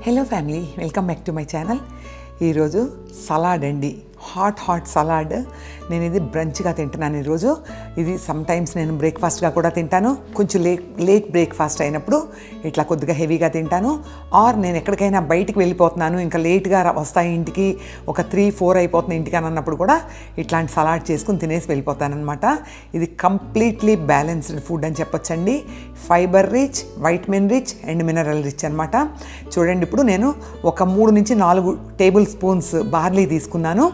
Hello family welcome back to my channel ఈరోజు salad అండి hot hot salad నేను ఇది బ్రంచ్గా తింటున్నాను ఈరోజు ఇది సమ్ టైమ్స్ నేను బ్రేక్ఫాస్ట్గా కూడా తింటాను కొంచెం లేట్ లేట్ బ్రేక్ఫాస్ట్ అయినప్పుడు ఇట్లా కొద్దిగా హెవీగా తింటాను ఆర్ నేను ఎక్కడికైనా బయటికి వెళ్ళిపోతున్నాను ఇంకా లేట్గా వస్తాయి ఇంటికి ఒక త్రీ ఫోర్ అయిపోతుంది ఇంటికి అని అన్నప్పుడు కూడా ఇట్లాంటి సలాడ్ చేసుకుని తినేసి వెళ్ళిపోతానమాట ఇది కంప్లీట్లీ బ్యాలెన్స్డ్ ఫుడ్ అని చెప్పొచ్చండి fibre rich vitamin rich and mineral rich అనమాట చూడండి ఇప్పుడు నేను ఒక మూడు నుంచి నాలుగు టేబుల్ స్పూన్స్ బార్లీ తీసుకున్నాను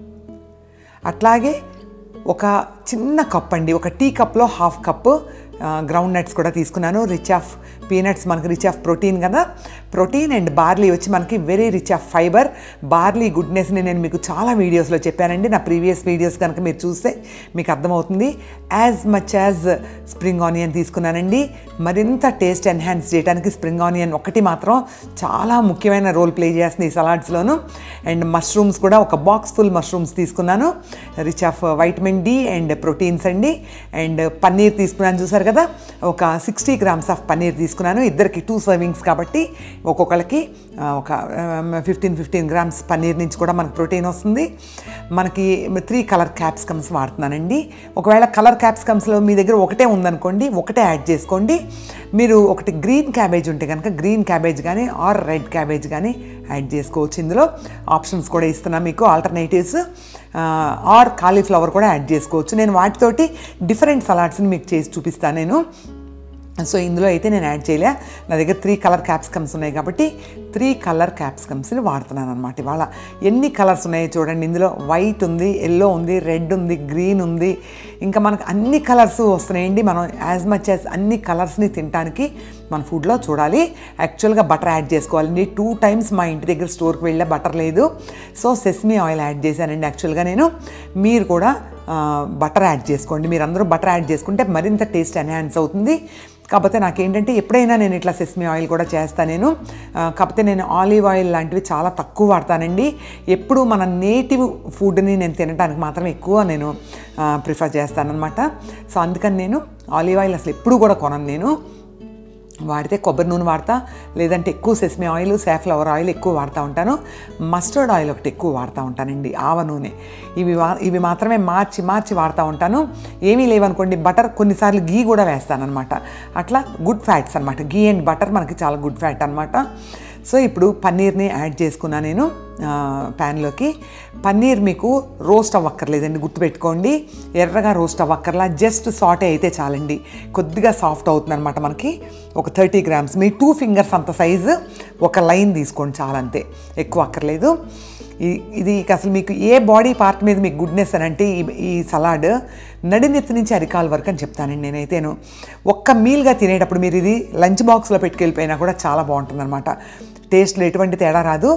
అట్లాగే ఒక చిన్న కప్ అండి ఒక టీ కప్లో హాఫ్ కప్ గ్రౌండ్ నట్స్ కూడా తీసుకున్నాను రిచ్ ఆఫ్ పీనట్స్ మనకి రిచ్ ఆఫ్ ప్రోటీన్ కదా ప్రోటీన్ అండ్ బార్లీ వచ్చి మనకి very rich of fibre barley గుడ్నెస్ని నేను మీకు చాలా వీడియోస్లో చెప్పానండి నా ప్రీవియస్ వీడియోస్ కనుక మీరు చూస్తే మీకు అర్థమవుతుంది as much as spring onion తీసుకున్నానండి మరింత టేస్ట్ ఎన్హాన్స్ చేయడానికి స్ప్రింగ్ ఆనియన్ ఒకటి మాత్రం చాలా ముఖ్యమైన రోల్ ప్లే చేస్తుంది ఈ సలాడ్స్లోను అండ్ మష్రూమ్స్ కూడా ఒక బాక్స్ ఫుల్ మష్రూమ్స్ తీసుకున్నాను rich of vitamin D and proteins అండి అండ్ పన్నీర్ తీసుకున్నాను చూసారు కదా ఒక సిక్స్టీ గ్రామ్స్ ఆఫ్ పన్నీర్ తీసుకున్నాను ఇద్దరికి టూ సర్వింగ్స్ కాబట్టి ఒక్కొక్కరికి ఆ, ఒక ఫిఫ్టీన్ ఫిఫ్టీన్ గ్రామ్స్ పన్నీర్ నుంచి కూడా మనకు ప్రోటీన్ వస్తుంది మనకి త్రీ కలర్ క్యాప్సికమ్స్ వాడుతున్నానండి ఒకవేళ కలర్ క్యాప్సికమ్స్లో మీ దగ్గర ఒకటే ఉందనుకోండి ఒకటే యాడ్ చేసుకోండి మీరు ఒకటి గ్రీన్ క్యాబేజ్ ఉంటే కనుక గ్రీన్ క్యాబేజ్ కానీ ఆర్ రెడ్ క్యాబేజ్ కానీ యాడ్ చేసుకోవచ్చు ఇందులో ఆప్షన్స్ కూడా ఇస్తున్నా మీకు ఆల్టర్నేటివ్స్ ఆర్ కాలీఫ్లవర్ కూడా యాడ్ చేసుకోవచ్చు నేను వాటితోటి డిఫరెంట్ సలాడ్స్ని మీకు చేసి చూపిస్తాను నేను సో ఇందులో అయితే నేను యాడ్ చేయలే నా దగ్గర త్రీ కలర్ క్యాప్సికమ్స్ ఉన్నాయి కాబట్టి త్రీ కలర్ క్యాప్సికమ్స్ని వాడుతున్నాను అనమాట ఇవాళ ఎన్ని కలర్స్ ఉన్నాయో చూడండి ఇందులో వైట్ ఉంది ఎల్లో ఉంది రెడ్ ఉంది గ్రీన్ ఉంది ఇంకా మనకు అన్ని కలర్స్ వస్తున్నాయండి మనం యాజ్ మచ్ యాజ్ అన్ని కలర్స్ని తినడానికి మన ఫుడ్లో చూడాలి యాక్చువల్గా బటర్ యాడ్ చేసుకోవాలండి టూ టైమ్స్ మా ఇంటి దగ్గర స్టోర్కి వెళ్ళే బటర్ లేదు సో సెస్మీ ఆయిల్ యాడ్ చేశానండి యాక్చువల్గా నేను మీరు కూడా బటర్ యాడ్ చేసుకోండి మీరు అందరూ బటర్ యాడ్ చేసుకుంటే మరింత టేస్ట్ ఎన్హాన్స్ అవుతుంది కాకపోతే నాకేంటంటే ఎప్పుడైనా నేను ఇట్లా సెస్మీ ఆయిల్ కూడా చేస్తాను నేను ఆ, కాకపోతే నేను ఆలివ్ ఆయిల్ లాంటివి చాలా తక్కువ వాడతానండి ఎప్పుడు మన నేటివ్ ఫుడ్ని నేను తినడానికి మాత్రం ఎక్కువ నేను ప్రిఫర్ చేస్తానన్నమాట సో అందుకని నేను ఆలివ్ ఆయిల్ అసలు ఎప్పుడు కూడా కొనను నేను వాడితే కొబ్బరి నూనె వాడతా లేదంటే ఎక్కువ సెస్మి ఆయిల్ సాఫ్లవర్ ఆయిల్ ఎక్కువ వాడుతూ ఉంటాను మస్టర్డ్ ఆయిల్ ఒకటి ఎక్కువ వాడుతూ ఉంటానండి ఆవ నూనె ఇవి వా ఇవి మాత్రమే మార్చి మార్చి వాడుతూ ఉంటాను ఏమీ లేవనుకోండి బటర్ కొన్నిసార్లు గీ కూడా వేస్తానన్నమాట అట్లా గుడ్ ఫ్యాట్స్ అనమాట గీ అండ్ బటర్ మనకి చాలా గుడ్ ఫ్యాట్ అనమాట సో ఇప్పుడు పన్నీర్ని యాడ్ చేసుకున్నా నేను ఆ, ప్యాన్లోకి పన్నీర్ మీకు రోస్ట్ అవ్వక్కర్లేదండి గుర్తుపెట్టుకోండి ఎర్రగా రోస్ట్ అవ్వక్కర్లా జస్ట్ సాటే అయితే చాలండి కొద్దిగా సాఫ్ట్ అవుతుంది అనమాట మనకి ఒక థర్టీ గ్రామ్స్ మీ టూ ఫింగర్స్ అంత సైజు ఒక లైన్ తీసుకోండి చాలంతే ఎక్కువ అక్కర్లేదు ఈ- ఇది అసలు మీకు ఏ బాడీ పార్ట్ మీద మీకు గుడ్నెస్ అని అంటే ఈ ఈ సలాడ్ నడినెత్తి నుంచి అరికాల వరకు అని చెప్తానండి నేనైతేను ఒక్క మీల్గా తినేటప్పుడు మీరు ఇది లంచ్ బాక్స్లో పెట్టుకెళ్ళిపోయినా కూడా చాలా బాగుంటుంది అనమాట టేస్ట్లో ఎటువంటి తేడా రాదు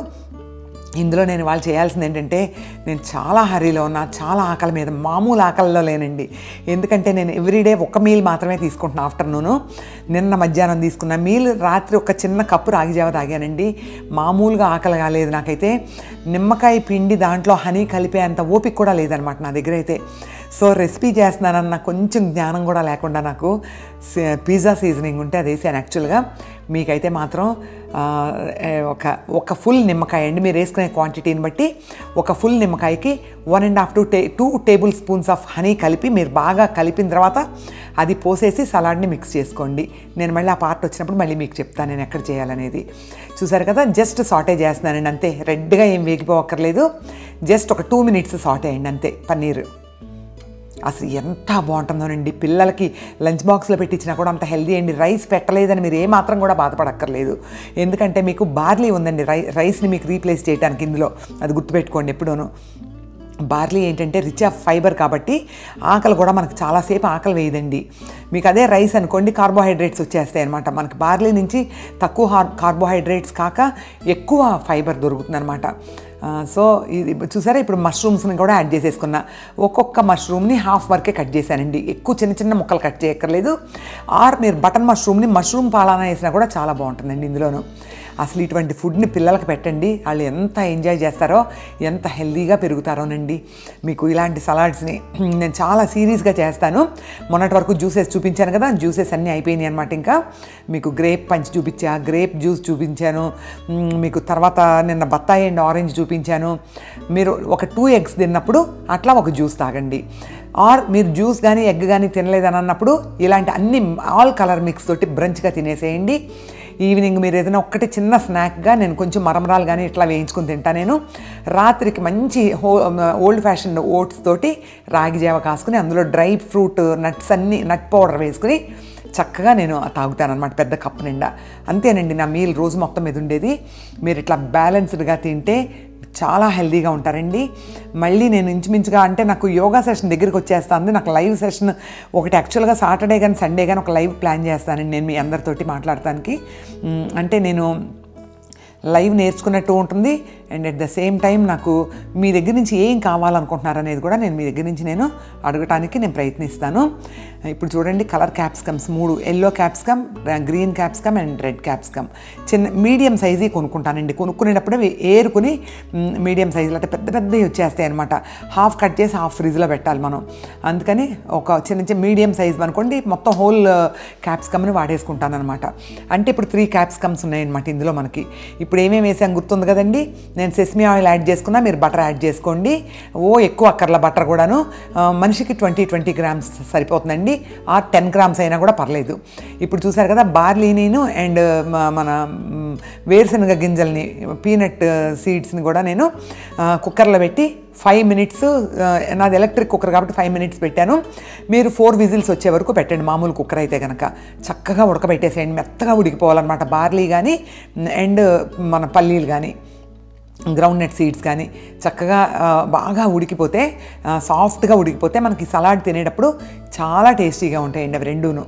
ఇందులో నేను వాళ్ళు చేయాల్సింది ఏంటంటే నేను చాలా హరీలో ఉన్నా చాలా ఆకలి మీద మామూలు ఆకలిలో లేనండి ఎందుకంటే నేను ఎవ్రీడే ఒక మీల్ మాత్రమే తీసుకుంటున్నా ఆఫ్టర్నూను నిన్న మధ్యాహ్నం తీసుకున్న మీల్ రాత్రి ఒక చిన్న కప్పు రాగిజావ తాగానండి మామూలుగా ఆకలి కాలేదు నాకైతే నిమ్మకాయ పిండి దాంట్లో హనీ కలిపే అంత ఓపిక కూడా లేదనమాట నా దగ్గర అయితే సో రెసిపీ చేస్తున్నానన్న కొంచెం జ్ఞానం కూడా లేకుండా నాకు స- పిజ్జా సీజనింగ్ ఉంటే అది వేసాను యాక్చువల్గా మీకైతే మాత్రం ఆ, ఏ, ఒక ఒక ఫుల్ నిమ్మకాయ అండి మీరు వేసుకునే క్వాంటిటీని బట్టి ఒక ఫుల్ నిమ్మకాయకి వన్ అండ్ హాఫ్ టూ టే two tablespoons of honey కలిపి మీరు బాగా కలిపిన తర్వాత అది పోసేసి సలాడ్ని మిక్స్ చేసుకోండి నేను మళ్ళీ ఆ పార్ట్ వచ్చినప్పుడు మళ్ళీ మీకు చెప్తాను నేను ఎక్కడ చేయాలనేది చూసారు కదా జస్ట్ సాటే చేస్తున్నానండి అంతే రెడ్గా ఏం వేగిపోవక్కర్లేదు జస్ట్ ఒక టూ మినిట్స్ సాటే అయ్యండి అంతే పన్నీర్ అసలు ఎంత బాగుంటుందోనండి పిల్లలకి లంచ్ బాక్స్లో పెట్టించినా కూడా అంత హెల్దీ అండి రైస్ పెట్టలేదని మీరు ఏమాత్రం కూడా బాధపడక్కర్లేదు ఎందుకంటే మీకు బార్లీ ఉందండి రై రైస్ని మీకు రీప్లేస్ చేయడానికి ఇందులో అది గుర్తుపెట్టుకోండి ఎప్పుడూను బార్లీ ఏంటంటే రిచ్ ఆఫ్ ఫైబర్ కాబట్టి ఆకలి కూడా మనకు చాలాసేపు ఆకలి వేయదండి మీకు అదే రైస్ అనుకోండి కార్బోహైడ్రేట్స్ వచ్చేస్తాయి అనమాట మనకి బార్లీ నుంచి తక్కువ హార్ కార్బోహైడ్రేట్స్ కాక ఎక్కువ ఫైబర్ దొరుకుతుంది అనమాట సో ఇది చూసారా ఇప్పుడు మష్రూమ్స్ని కూడా యాడ్ చేసేసుకున్నా ఒక్కొక్క మష్రూమ్ని హాఫ్ వరకే కట్ చేశానండి ఎక్కువ చిన్న చిన్న ముక్కలు కట్ చేయక్కర్లేదు ఆర్ మీరు బటన్ మష్రూమ్ని మష్రూమ్ పాలానా వేసినా కూడా చాలా బాగుంటుందండి ఇందులోను అసలు ఇటువంటి ఫుడ్ని పిల్లలకి పెట్టండి వాళ్ళు ఎంత ఎంజాయ్ చేస్తారో ఎంత హెల్దీగా పెరుగుతారోనండి మీకు ఇలాంటి సలాడ్స్ని నేను చాలా సీరియస్గా చేస్తాను మొన్నటి వరకు జ్యూసెస్ చూపించాను కదా జ్యూసెస్ అన్నీ అయిపోయినాయి అనమాట ఇంకా మీకు గ్రేప్ పంచ్ చూపించా గ్రేప్ జ్యూస్ చూపించాను మ్, మీకు తర్వాత నిన్న బత్తాయి అండ్ ఆరెంజ్ చూపించాను మీరు ఒక టూ ఎగ్స్ తిన్నప్పుడు అట్లా ఒక జ్యూస్ తాగండి ఆర్ మీరు జ్యూస్ కానీ ఎగ్ కానీ తినలేదని అన్నప్పుడు ఇలాంటి అన్ని ఆల్ కలర్ మిక్స్ తోటి బ్రంచ్గా తినేసేయండి ఈవినింగ్ మీరు ఏదైనా ఒక్కటి చిన్న స్నాక్గా నేను కొంచెం మరమరాలు కానీ ఇట్లా వేయించుకుని తింటా నేను రాత్రికి మంచి హో ఓల్డ్ ఫ్యాషన్ ఓట్స్ తోటి రాగి జావ కాసుకుని అందులో డ్రై ఫ్రూట్ నట్స్ అన్ని నట్ పౌడర్ వేసుకుని చక్కగా నేను తాగుతాను అనమాట పెద్ద కప్ నిండా అంతేనండి నా మీల్ రోజు మొత్తం మీద ఉండేది మీరు ఇట్లా బ్యాలెన్స్డ్గా తింటే చాలా హెల్దీగా ఉంటారండి మళ్ళీ నేను ఇంచుమించుగా అంటే నాకు యోగా సెషన్ దగ్గరికి వచ్చేస్తుంది నాకు లైవ్ సెషన్ ఒకటి యాక్చువల్గా సాటర్డే కానీ సండే కానీ ఒక లైవ్ ప్లాన్ చేస్తానండి నేను మీ అందరితోటి మాట్లాడటానికి మ్, అంటే నేను లైవ్ నేర్చుకున్నట్టు ఉంటుంది and at the same time నాకు మీ దగ్గర నుంచి ఏం కావాలనుకుంటున్నారు అనేది కూడా నేను మీ దగ్గర నుంచి నేను అడగటానికి నేను ప్రయత్నిస్తాను ఇప్పుడు చూడండి కలర్ క్యాప్సికమ్స్ మూడు yellow capsicum green capsicum and red capsicum చిన్న మీడియం సైజీ కొనుక్కుంటానండి కొనుక్కునేటప్పుడు అవి ఏరుకుని మీడియం సైజులో అయితే పెద్ద పెద్దవి వచ్చేస్తాయి అనమాట హాఫ్ కట్ చేసి హాఫ్ ఫ్రిడ్జ్లో పెట్టాలి మనం అందుకని ఒక చిన్న చిన్న మీడియం సైజ్ అనుకోండి మొత్తం హోల్ క్యాప్సికమ్ని వాడేసుకుంటాను అనమాట అంటే ఇప్పుడు త్రీ క్యాప్సికమ్స్ ఉన్నాయన్నమాట ఇందులో మనకి ఇప్పుడు ఏమేమి వేసాం గుర్తుంది కదండి నేను సెస్మీ ఆయిల్ యాడ్ చేసుకున్నా మీరు బటర్ యాడ్ చేసుకోండి ఓ ఎక్కువ అక్కర్ల బటర్ కూడాను ఆ, మనిషికి ట్వంటీ ట్వంటీ గ్రామ్స్ సరిపోతుందండి ఆ టెన్ గ్రామ్స్ అయినా కూడా పర్లేదు ఇప్పుడు చూసారు కదా బార్లీనీను అండ్ మన మ్, వేరుశనగ గింజల్ని పీనట్ సీడ్స్ని కూడా నేను ఆ, కుక్కర్లో పెట్టి ఫైవ్ మినిట్స్ నాది ఎలక్ట్రిక్ కుక్కర్ కాబట్టి ఫైవ్ మినిట్స్ పెట్టాను మీరు ఫోర్ విజిల్స్ వచ్చే వరకు పెట్టండి మామూలు కుక్కర్ అయితే కనుక చక్కగా ఉడకబెట్టేసేయండి మెత్తగా ఉడికిపోవాలన్నమాట బార్లీ కానీ అండ్ మన పల్లీలు కానీ గ్రౌండ్ నట్ సీడ్స్ కానీ చక్కగా ఆ, బాగా ఉడికిపోతే ఆ, సాఫ్ట్గా ఉడికిపోతే మనకి సలాడ్ తినేటప్పుడు చాలా టేస్టీగా ఉంటాయండి అవి రెండూను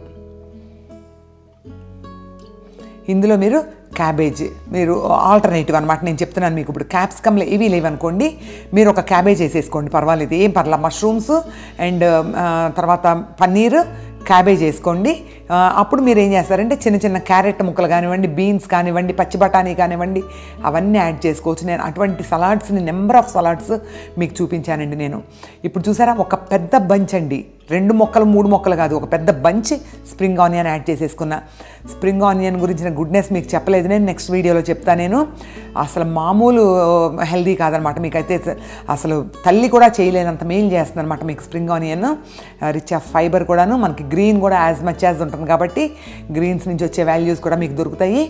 ఇందులో మీరు క్యాబేజ్ మీరు ఆల్టర్నేటివ్ అనమాట నేను చెప్తున్నాను మీకు ఇప్పుడు క్యాప్సికమ్లు ఏవీ లేవనుకోండి మీరు ఒక క్యాబేజ్ వేసేసుకోండి పర్వాలేదు ఏం పర్లా మష్రూమ్స్ అండ్ తర్వాత పన్నీర్ క్యాబేజ్ వేసుకోండి ఆ, అప్పుడు మీరు ఏం చేస్తారంటే చిన్న చిన్న క్యారెట్ ముక్కలు కానివ్వండి బీన్స్ కానివ్వండి పచ్చి బఠానీ కానివ్వండి అవన్నీ యాడ్ చేసుకోవచ్చు నేను అటువంటి సలాడ్స్ని నెంబర్ ఆఫ్ సలాడ్స్ మీకు చూపించానండి నేను ఇప్పుడు చూసారా ఒక పెద్ద బంచ్ అండి రెండు మొక్కలు మూడు మొక్కలు కాదు ఒక పెద్ద బంచ్ స్ప్రింగ్ ఆనియన్ యాడ్ చేసేసుకున్నా స్ప్రింగ్ ఆనియన్ గురించిన గుడ్నెస్ మీకు చెప్పలేదు నేను నెక్స్ట్ వీడియోలో చెప్తా నేను అసలు మామూలు హెల్దీ కాదనమాట మీకైతే అసలు తల్లి కూడా చేయలేనంత మెయిల్ చేస్తుంది అనమాట మీకు spring onion rich of fibre కూడాను మనకి గ్రీన్ కూడా యాజ్ మచ్ యాజ్ ఉంటుంది కాబట్టి గ్రీన్స్ నుంచి వచ్చే వాల్యూస్ కూడా మీకు దొరుకుతాయి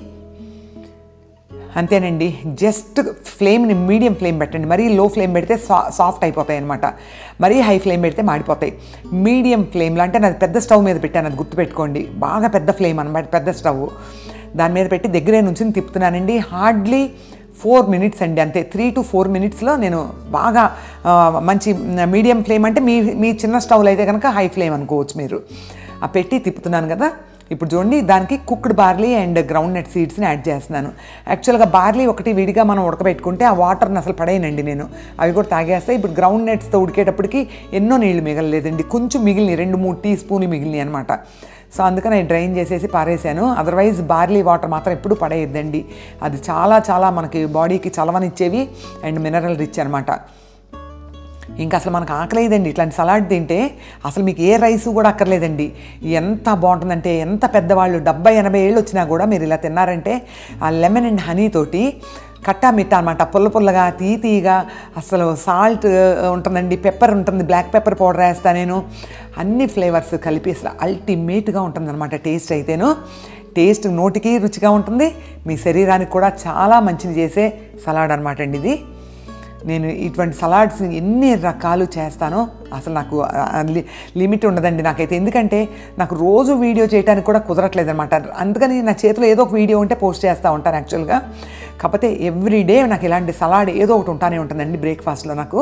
అంతేనండి జస్ట్ ఫ్లేమ్ని మీడియం ఫ్లేమ్ పెట్టండి మరీ లో ఫ్లేమ్ పెడితే సా సాఫ్ట్ అయిపోతాయి అనమాట మరీ హై ఫ్లేమ్ పెడితే మాడిపోతాయి మీడియం ఫ్లేమ్లో అంటే నాది పెద్ద స్టవ్ మీద పెట్టాను అది గుర్తుపెట్టుకోండి బాగా పెద్ద ఫ్లేమ్ అనమాట పెద్ద స్టవ్ దాని మీద పెట్టి దగ్గరే నుంచి తిప్పుతున్నానండి హార్డ్లీ ఫోర్ మినిట్స్ అండి అంతే త్రీ టు ఫోర్ మినిట్స్లో నేను బాగా ఆ, మంచి మీడియం ఫ్లేమ్ అంటే మీ మీ చిన్న స్టవ్లో అయితే కనుక హై ఫ్లేమ్ అనుకోవచ్చు మీరు ఆ పెట్టి తిప్పుతున్నాను కదా ఇప్పుడు చూడండి దానికి cooked barley and groundnut సీడ్స్ని యాడ్ చేస్తున్నాను యాక్చువల్గా బార్లీ ఒకటి విడిగా మనం ఉడకబెట్టుకుంటే ఆ వాటర్ని అసలు పడేయనండి నేను అవి కూడా తాగేస్తాయి ఇప్పుడు గ్రౌండ్ నట్స్తో ఉడికేటప్పటికి ఎన్నో నీళ్లు మిగలలేదండి కొంచెం మిగిలినాయి రెండు మూడు టీ స్పూన్లు మిగిలినాయి అనమాట సో అందుకని నేను డ్రైన్ చేసేసి పారేసాను అదర్వైజ్ బార్లీ వాటర్ మాత్రం ఎప్పుడు పడేయద్దండి అది చాలా చాలా మనకి బాడీకి చలవనిచ్చేవి అండ్ మినరల్ రిచ్ అనమాట ఇంకా అసలు మనకు ఆకలేదండి ఇట్లాంటి సలాడ్ తింటే అసలు మీకు ఏ రైస్ కూడా అక్కర్లేదండి ఎంత బాగుంటుందంటే ఎంత పెద్దవాళ్ళు డెబ్బై ఎనభై ఏళ్ళు వచ్చినా కూడా మీరు ఇలా తిన్నారంటే ఆ లెమన్ అండ్ హనీ తోటి కట్టా మిట్టా అనమాట పుల్ల పుల్లగా తీ తీగా అసలు సాల్ట్ ఉంటుందండి పెప్పర్ ఉంటుంది బ్లాక్ పెప్పర్ పౌడర్ వేస్తా నేను అన్ని ఫ్లేవర్స్ కలిపి అసలు అల్టిమేట్గా ఉంటుందన్నమాట టేస్ట్ అయితేను టేస్ట్ నోటికి రుచిగా ఉంటుంది మీ శరీరానికి కూడా చాలా మంచిని చేసే సలాడ్ అనమాట అండి ఇది నేను ఇటువంటి సలాడ్స్ ఎన్ని రకాలు చేస్తానో అసలు నాకు ఆ లి- లిమిట్ ఉండదండి నాకైతే ఎందుకంటే నాకు రోజు వీడియో చేయడానికి కూడా కుదరట్లేదు అనమాట అందుకని నా చేతిలో ఏదో ఒక వీడియో ఉంటే పోస్ట్ చేస్తూ ఉంటాను యాక్చువల్గా కాకపోతే ఎవ్రీ డే నాకు ఇలాంటి సలాడ్ ఏదో ఒకటి ఉంటానే ఉంటుందండి బ్రేక్ఫాస్ట్లో నాకు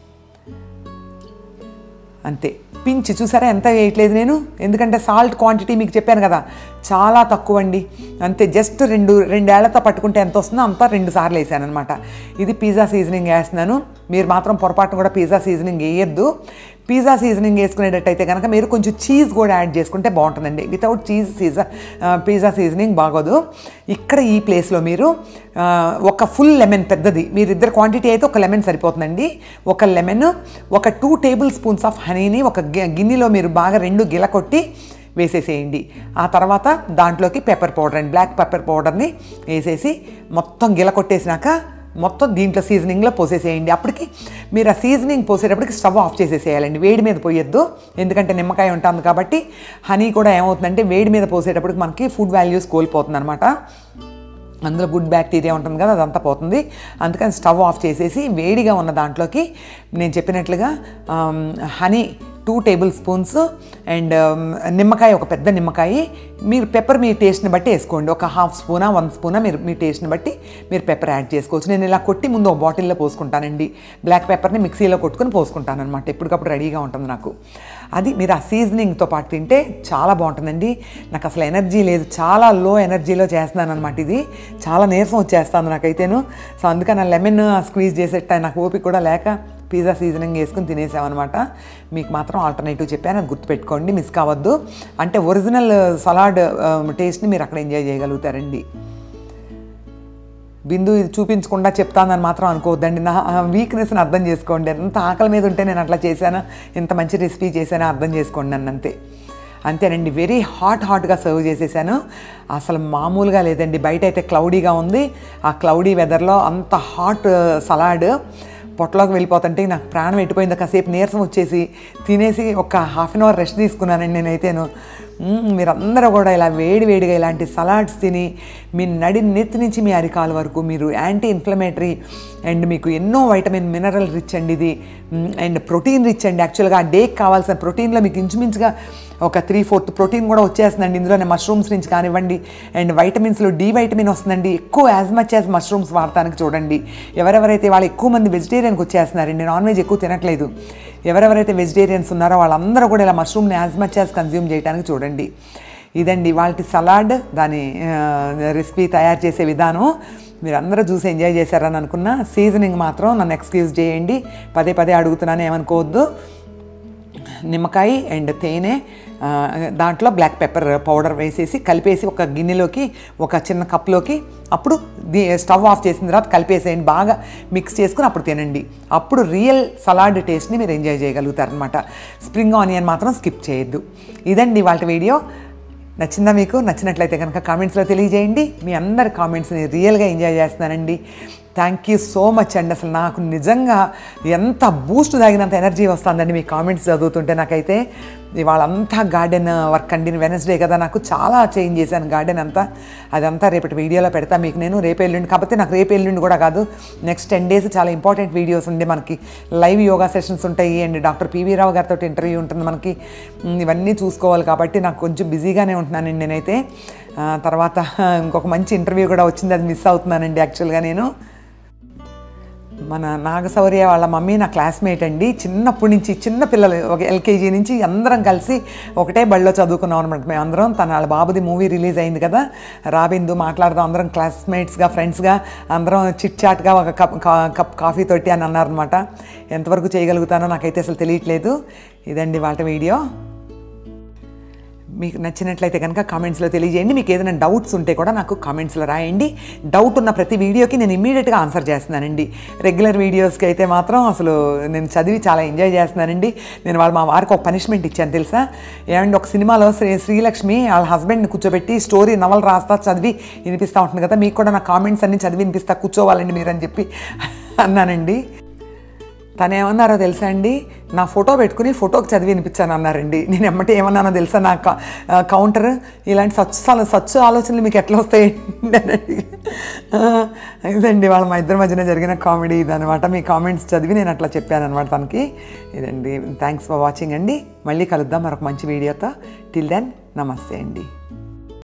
అంతే పించ్ చూసారా ఎంత వేయట్లేదు నేను ఎందుకంటే సాల్ట్ క్వాంటిటీ మీకు చెప్పాను కదా చాలా తక్కువ అండి అంతే జస్ట్ రెండు రెండేళ్లతో పట్టుకుంటే ఎంత వస్తుందో అంతా రెండు సార్లు వేసాను అనమాట ఇది పిజ్జా సీజనింగ్ వేస్తున్నాను మీరు మాత్రం పొరపాటున కూడా పిజ్జా సీజనింగ్ వేయద్దు పిజ్జా సీజనింగ్ వేసుకునేటట్టయితే కనుక మీరు కొంచెం చీజ్ కూడా యాడ్ చేసుకుంటే బాగుంటుందండి వితౌట్ చీజ్ సీజా పిజ్జా సీజనింగ్ బాగోదు ఇక్కడ ఈ ప్లేస్లో మీరు ఆ, ఒక ఫుల్ లెమన్ పెద్దది మీరు ఇద్దరు క్వాంటిటీ అయితే ఒక లెమన్ సరిపోతుందండి ఒక లెమన్ ఒక టూ టేబుల్ స్పూన్స్ ఆఫ్ హనీని ఒక గి- గిన్నెలో మీరు బాగా రెండు గిల కొట్టి వేసేసేయండి ఆ తర్వాత దాంట్లోకి pepper powder and black pepper పౌడర్ని వేసేసి మొత్తం గిల కొట్టేసినాక మొత్తం దీంట్లో సీజనింగ్లో పోసేసేయండి అప్పటికి మీరు ఆ సీజనింగ్ పోసేటప్పటికి స్టవ్ ఆఫ్ చేసేసేయాలండి వేడి మీద పోయొద్దు ఎందుకంటే నిమ్మకాయ ఉంటుంది కాబట్టి హనీ కూడా ఏమవుతుందంటే వేడి మీద పోసేటప్పటికి మనకి ఫుడ్ వాల్యూస్ కోల్పోతుంది అనమాట అందులో గుడ్ బ్యాక్టీరియా ఉంటుంది కదా అదంతా పోతుంది అందుకని స్టవ్ ఆఫ్ చేసేసి వేడిగా ఉన్న దాంట్లోకి నేను చెప్పినట్లుగా ఆమ్, honey two tablespoons and నిమ్మకాయ ఒక పెద్ద నిమ్మకాయ మీరు పెప్పర్ మీ టేస్ట్ని బట్టి వేసుకోండి ఒక హాఫ్ స్పూనా వన్ స్పూనా మీరు మీ టేస్ట్ని బట్టి మీరు పెప్పర్ యాడ్ చేసుకోవచ్చు నేను ఇలా కొట్టి ముందు ఒక బాటిల్లో పోసుకుంటానండి బ్లాక్ పెప్పర్ని మిక్సీలో కొట్టుకుని పోసుకుంటాను అనమాట ఎప్పటికప్పుడు రెడీగా ఉంటుంది నాకు అది మీరు ఆ సీజనింగ్తో పాటు తింటే చాలా బాగుంటుందండి నాకు అసలు ఎనర్జీ లేదు చాలా లో ఎనర్జీలో చేస్తున్నాను అనమాట ఇది చాలా నీరసం వచ్చేస్తుంది నాకైతేను సో అందుకని ఆ లెమన్ స్క్వీజ్ చేసేట నాకు ఓపిక కూడా లేక పిజ్జా సీజనింగ్ వేసుకుని తినేసామన్నమాట మీకు మాత్రం ఆల్టర్నేటివ్ చెప్పాను అది గుర్తుపెట్టుకోండి మిస్ కావద్దు అంటే ఒరిజినల్ సలాడ్ టేస్ట్ని మీరు అక్కడ ఎంజాయ్ చేయగలుగుతారండి బిందు ఇది చూపించకుండా చెప్తానని మాత్రం అనుకోవద్దండి నా వీక్నెస్ని అర్థం చేసుకోండి ఎంత ఆకలి మీద ఉంటే నేను అట్లా చేశాను ఇంత మంచి రెసిపీ చేశానో అర్థం చేసుకోండి నన్ను అంతే అంతేనండి వెరీ హాట్ హాట్గా సర్వ్ చేసేసాను అసలు మామూలుగా లేదండి బయట అయితే క్లౌడీగా ఉంది ఆ క్లౌడీ వెదర్లో అంత హాట్ సలాడ్ పొట్టలోకి వెళ్ళిపోతుంటే నాకు ప్రాణం ఎట్టిపోయింది కాసేపు నీరసం వచ్చేసి తినేసి ఒక హాఫ్ అన్ అవర్ రెస్ట్ తీసుకున్నానండి నేనైతేను మ్మ్, మీరందరూ కూడా ఇలా వేడి వేడిగా ఇలాంటి సలాడ్స్ తిని మీ నడి నెత్తి నుంచి మీ అరికాల వరకు మీరు యాంటీ ఇన్ఫ్లమేటరీ అండ్ మీకు ఎన్నో వైటమిన్ మినరల్ రిచ్ అండి ఇది మ్మ్, అండ్ ప్రోటీన్ రిచ్ అండి యాక్చువల్గా ఆ డేకి కావాల్సిన ప్రోటీన్లో మీకు ఇంచుమించుగా ఒక త్రీ ఫోర్త్ ప్రోటీన్ కూడా వచ్చేస్తుందండి ఇందులోనే మష్రూమ్స్ నుంచి కానివ్వండి అండ్ వైటమిన్స్లో డి వైటమిన్ వస్తుందండి ఎక్కువ యాజ్ మచ్ యాజ్ మష్రూమ్స్ వాడటానికి చూడండి ఎవరెవరైతే వాళ్ళు ఎక్కువ మంది వెజిటేరియన్కి వచ్చేస్తున్నారండి నాన్ వెజ్ ఎక్కువ తినట్లేదు ఎవరెవరైతే వెజిటేరియన్స్ ఉన్నారో వాళ్ళందరూ కూడా ఇలా మష్రూమ్ని యాజ్ మచ్ యాజ్ కన్జ్యూమ్ చేయడానికి చూడండి ఇదండి వాళ్ళకి సలాడ్ దాని రెసిపీ తయారు చేసే విధానం మీరు అందరూ చూసి ఎంజాయ్ చేశారని అనుకున్నా సీజనింగ్ మాత్రం నన్ను ఎక్స్క్యూజ్ చేయండి పదే పదే అడుగుతున్నాను ఏమనుకోవద్దు నిమ్మకాయ అండ్ తేనె ఆ, దాంట్లో బ్లాక్ పెప్పర్ పౌడర్ వేసేసి కలిపేసి ఒక గిన్నెలోకి ఒక చిన్న కప్లోకి అప్పుడు దీ స్టవ్ ఆఫ్ చేసిన తర్వాత కలిపేసేయండి బాగా మిక్స్ చేసుకుని అప్పుడు తినండి అప్పుడు రియల్ సలాడ్ టేస్ట్ని మీరు ఎంజాయ్ చేయగలుగుతారనమాట స్ప్రింగ్ ఆనియన్ మాత్రం స్కిప్ చేయొద్దు ఇదండి వాళ్ళ వీడియో నచ్చిందా మీకు నచ్చినట్లయితే కనుక కామెంట్స్లో తెలియజేయండి మీ అందరి కామెంట్స్ని రియల్గా ఎంజాయ్ చేస్తున్నానండి థ్యాంక్ యూ సో మచ్ అండి అసలు నాకు నిజంగా ఎంత బూస్ట్ తాగినంత ఎనర్జీ వస్తుందండి మీ కామెంట్స్ చదువుతుంటే నాకైతే ఇవాళ అంతా గార్డెన్ వర్క్ అండి వెనస్డే కదా నాకు చాలా చేంజ్ చేశాను గార్డెన్ అంతా అదంతా రేపటి వీడియోలో పెడతా మీకు నేను రేపు ఎల్లుండి కాకపోతే నాకు రేపు ఎల్లుండి కూడా కాదు నెక్స్ట్ టెన్ డేస్ చాలా ఇంపార్టెంట్ వీడియోస్ ఉండే మనకి లైవ్ యోగా సెషన్స్ ఉంటాయి అండ్ డాక్టర్ పివి రావు గారితో ఇంటర్వ్యూ ఉంటుంది మనకి ఉమ్, ఇవన్నీ చూసుకోవాలి కాబట్టి నాకు కొంచెం బిజీగానే ఉంటున్నానండి నేనైతే ఆ, తర్వాత ఇంకొక మంచి ఇంటర్వ్యూ కూడా వచ్చింది అది మిస్ అవుతున్నానండి యాక్చువల్గా నేను మన నాగశౌర్య వాళ్ళ మమ్మీ నా క్లాస్మేట్ అండి చిన్నప్పటి నుంచి చిన్న పిల్లలు ఒక ఎల్కేజీ నుంచి అందరం కలిసి ఒకటే బడిలో చదువుకున్నాం అనమాట మేము అందరం తన వాళ్ళ బాబుది మూవీ రిలీజ్ అయింది కదా రాబిందు మాట్లాడదాం అందరం క్లాస్మేట్స్గా ఫ్రెండ్స్గా అందరం చిట్ చాట్గా ఒక కప్ కా- కప్ కాఫీ తోటి అని అన్నారనమాట ఎంతవరకు చేయగలుగుతానో నాకైతే అసలు తెలియట్లేదు ఇదండి వాళ్ళ వీడియో మీకు నచ్చినట్లయితే కనుక కామెంట్స్లో తెలియజేయండి మీకు ఏదైనా డౌట్స్ ఉంటే కూడా నాకు కామెంట్స్లో రాయండి డౌట్ ఉన్న ప్రతి వీడియోకి నేను ఇమీడియట్గా ఆన్సర్ చేస్తున్నానండి రెగ్యులర్ వీడియోస్కి అయితే మాత్రం అసలు నేను చదివి చాలా ఎంజాయ్ చేస్తున్నానండి నేను వాళ్ళ మా వారికి ఒక పనిష్మెంట్ ఇచ్చాను తెలుసా ఏమంటే ఒక సినిమాలో శ్రీ శ్రీలక్ష్మి వాళ్ళ హస్బెండ్ని కూర్చోబెట్టి స్టోరీ నవల రాస్తా చదివి వినిపిస్తూ ఉంటుంది కదా మీకు కూడా నా కామెంట్స్ అన్ని చదివి వినిపిస్తా కూర్చోవాలండి మీరు అని చెప్పి అన్నానండి తను ఏమన్నారో తెలుసా అండి నా ఫోటో పెట్టుకుని ఫోటోకి చదివి వినిపించాను అన్నారండి నేను ఎమ్మటి ఏమన్నానో తెలుసా నా క- ఆ, కౌంటర్ ఇలాంటి సచ్చు సాల- సచ్చు ఆలోచనలు మీకు ఎట్లా వస్తాయి అనండి. ఆ, ఇదండి వాళ్ళ మా ఇద్దరి మధ్యన జరిగిన కామెడీ ఇదనమాట మీ కామెంట్స్ చదివి నేను అట్లా చెప్పాను అనమాట తనకి ఇదండి థ్యాంక్స్ ఫర్ వాచింగ్ అండి మళ్ళీ కలుద్దాం మరొక మంచి వీడియోతో టిల్ దెన్ నమస్తే అండి